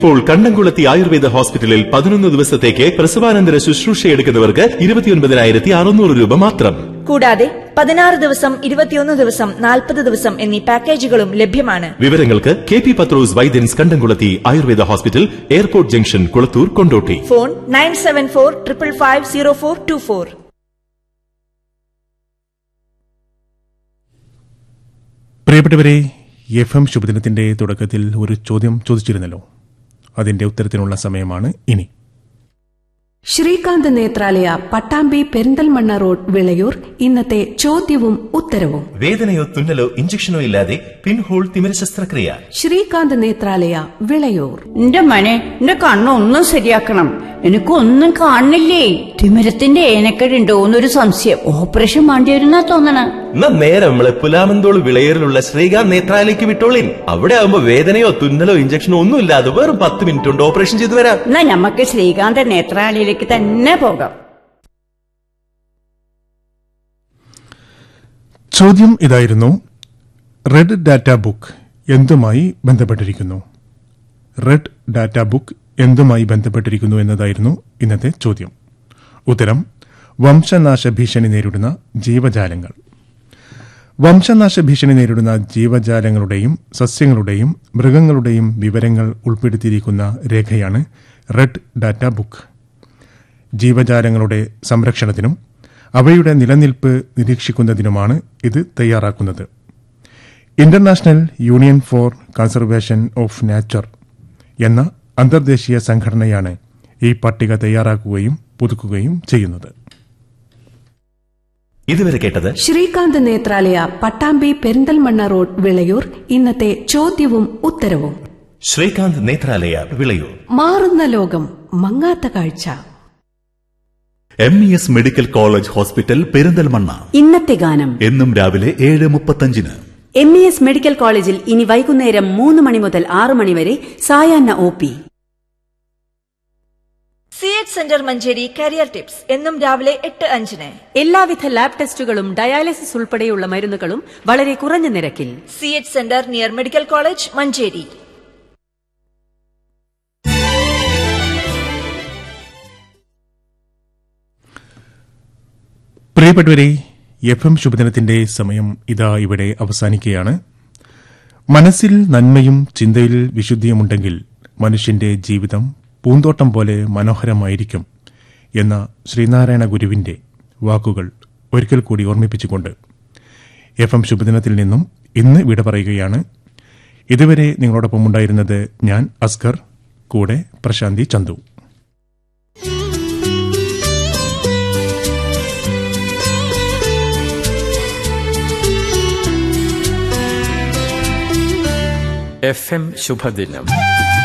ഇപ്പോൾ കണ്ണംകുളത്തി ആയുർവേദ ഹോസ്പിറ്റലിൽ പതിനൊന്ന് ദിവസത്തേക്ക് പ്രസവാനന്തര ശുശ്രൂഷ എടുക്കുന്നവർക്ക് ഇരുപത്തിയൊൻപതിനായിരത്തി അറുന്നൂറ് രൂപ മാത്രം കൂടാതെ പതിനാറ് ദിവസം ഇരുപത്തിയൊന്ന് ദിവസം നാൽപ്പത് ദിവസം എന്നീ പാക്കേജുകളും ലഭ്യമാണ് വിവരങ്ങൾക്ക് K P Pathrose Vaidyans Kandamkulathi Ayurveda hospital airport junction Kulathur Kondotty phone nine seven four triple five zero four two four പ്രിയപ്പെട്ടവരെ എഫ് എം ശുഭദിനത്തിന്റെ തുടക്കത്തിൽ ഒരു ചോദ്യം ചോദിച്ചിരുന്നല്ലോ അതിന്റെ ഉത്തരത്തിനുള്ള സമയമാണ് ഇനി ശ്രീകാന്ത് നേത്രാലയ പട്ടാമ്പി പെരിന്തൽമണ്ണ റോഡ് വിളയൂർ ഇന്നത്തെ ചോദ്യവും ഉത്തരവും വേദനയോ തുന്നലോ ഇഞ്ചക്ഷനോ ഇല്ലാതെ പിൻഹോൾ തിമിര ശസ്ത്രക്രിയ ശ്രീകാന്ത് നേത്രാലയ വിളയൂർ എന്റെ മനെ എന്റെ കണ്ണൊന്നും ശരിയാക്കണം എനിക്കൊന്നും കാണില്ലേ തിമിരത്തിന്റെ ഏനക്കേടുണ്ടോ എന്നൊരു സംശയം ഓപ്പറേഷൻ വേണ്ടി വരുന്നാ തോന്നണ എന്നാ നേരെ നമ്മളെ പുലാമന്തോൾ വിളയേറിലുള്ള ശ്രീകാന്ത് നേത്രാലയ്ക്ക് വിട്ടോളിൻ അവിടെ ആവുമ്പോ വേദനയോ തുന്നലോ ഇഞ്ചക്ഷനോ ഒന്നും ഇല്ലാതെ വെറും പത്ത് മിനിറ്റ് കൊണ്ട് ഓപ്പറേഷൻ ചെയ്തു വരാം എന്നാ നമുക്ക് ശ്രീകാന്ത നേത്രാലയിലേക്ക് തന്നെ പോകാം ചോദ്യം ഇതായിരുന്നു റെഡ് ഡാറ്റ ബുക്ക് എന്തുമായി ബന്ധപ്പെട്ടിരിക്കുന്നു റെഡ് ഡാറ്റ ബുക്ക് എന്തുമായി ബന്ധപ്പെട്ടിരിക്കുന്നു എന്നതായിരുന്നു ഇന്നത്തെ ചോദ്യം ഉത്തരം വംശനാശ ഭീഷണി നേരിടുന്ന ജീവജാലങ്ങൾ വംശനാശ ഭീഷണി നേരിടുന്ന ജീവജാലങ്ങളുടെയും സസ്യങ്ങളുടെയും മൃഗങ്ങളുടെയും വിവരങ്ങൾ ഉൾപ്പെടുത്തിയിരിക്കുന്ന രേഖയാണ് റെഡ് ഡാറ്റ ബുക്ക് ജീവജാലങ്ങളുടെ സംരക്ഷണത്തിനും അവയുടെ നിലനിൽപ്പ് നിരീക്ഷിക്കുന്നതിനുമാണ് ഇത് തയ്യാറാക്കുന്നത് international union for conservation of nature എന്ന അന്തർദേശീയ സംഘടനയാണ് ഈ പട്ടിക തയ്യാറാക്കുകയും പുതുക്കുകയും ചെയ്യുന്നത് ഇതുവരെ കേട്ടത് ശ്രീകാന്ത് നേത്രാലയ പട്ടാമ്പി പെരിന്തൽമണ്ണ റോഡ് വിളയൂർ ഇന്നത്തെ ചോദ്യവും ഉത്തരവും ശ്രീകാന്ത് നേത്രാലയ വിളയൂർ മാറുന്ന ലോകം മങ്ങാത്ത കാഴ്ച M E S medical college hospital Perinthalmanna ഇന്നത്തെ ഗാനം എന്നും രാവിലെ ഏഴ് മുപ്പത്തഞ്ചിന് എം ഇ എസ് മെഡിക്കൽ കോളേജിൽ ഇനി വൈകുന്നേരം മൂന്ന് മണി മുതൽ ആറ് മണി വരെ സായാഹ്ന O P C H centre Manjeri career tips എന്നും രാവിലെ എട്ട് അഞ്ചിന് എല്ലാവിധ ലാബ് ടെസ്റ്റുകളും ഡയാലിസിസ് ഉൾപ്പെടെയുള്ള മരുന്നുകളും വളരെ കുറഞ്ഞ നിരക്കിൽ C H centre near medical college Manjeri പ്രിയപ്പെട്ടവരെ എഫ് എം ശുഭദിനത്തിന്റെ സമയം ഇതാ ഇവിടെ അവസാനിക്കുകയാണ് മനസ്സിൽ നന്മയും ചിന്തയിൽ വിശുദ്ധിയുമുണ്ടെങ്കിൽ മനുഷ്യന്റെ ജീവിതം പൂന്തോട്ടം പോലെ മനോഹരമായിരിക്കും എന്ന ശ്രീനാരായണ ഗുരുവിന്റെ വാക്കുകൾ ഒരിക്കൽ കൂടി ഓർമ്മിപ്പിച്ചുകൊണ്ട് എഫ് എം ശുഭദിനത്തിൽ നിന്നും ഇന്ന് വിട പറയുകയാണ് ഇതുവരെ നിങ്ങളോടൊപ്പം ഉണ്ടായിരുന്നത് ഞാൻ അസ്കർ കൂടെ പ്രശാന്തി ചന്തു എഫ് എം ശുഭദിനം